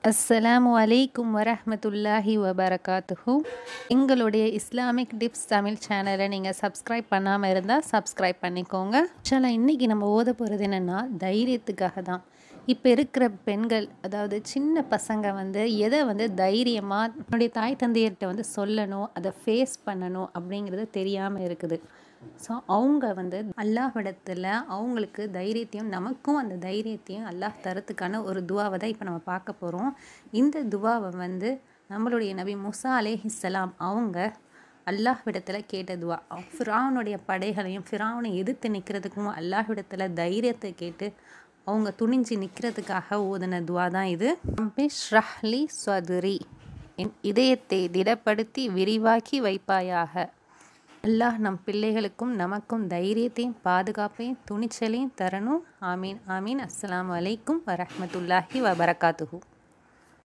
அஸ்ஸலாமு அலைக்கும் வரஹ்மத்துல்லாஹி வபரகாத்துஹு எங்களுடைய இஸ்லாமிக் டிப்ஸ் தமிழ் சேனலை நீங்கள் சப்ஸ்கிரைப் பண்ணாமல் இருந்தால் சப்ஸ்கிரைப் பண்ணிக்கோங்க சில இன்றைக்கி நம்ம ஓத போகிறது என்னென்னா தைரியத்துக்காக தான் இப்போ இருக்கிற பெண்கள் அதாவது சின்ன பசங்க வந்து எதை வந்து தைரியமாக தன்னுடைய தாய் தந்தையர்கிட்ட வந்து சொல்லணும் அதை ஃபேஸ் பண்ணணும் அப்படிங்கிறது தெரியாமல் இருக்குது ஸோ அவங்க வந்து அல்லாஹ்விடத்தில் அவங்களுக்கு தைரியத்தையும் நமக்கும் அந்த தைரியத்தையும் அல்லாஹ் தரத்துக்கான ஒரு துவாவை தான் இப்போ நம்ம பார்க்க போகிறோம் இந்த துவாவை வந்து நம்மளுடைய நபி முசா அலேஹிஸ்ஸலாம் அவங்க அல்லாஹ்விடத்தில் கேட்ட துவா ஃபிராவுனுடைய படைகளையும் ஃபிராவுனை எதிர்த்து நிற்கிறதுக்கும் அல்லாஹ்விடத்தில் தைரியத்தை கேட்டு அவங்க துணிஞ்சு நிற்கிறதுக்காக ஓதின துவா தான் இது ஷ்ரஹ்லி ஸ்வதுரி என் இதயத்தை திடப்படுத்தி விரிவாக்கி வைப்பாயாக அல்லாஹ் நம் பிள்ளைகளுக்கும் நமக்கும் தைரியத்தையும் பாதுகாப்பையும் துணிச்சலையும் தரணும் ஆமீன் ஆமீன் அஸ்ஸலாமு அலைக்கும் வரஹ்மத்துல்லாஹி வபரகாத்துஹு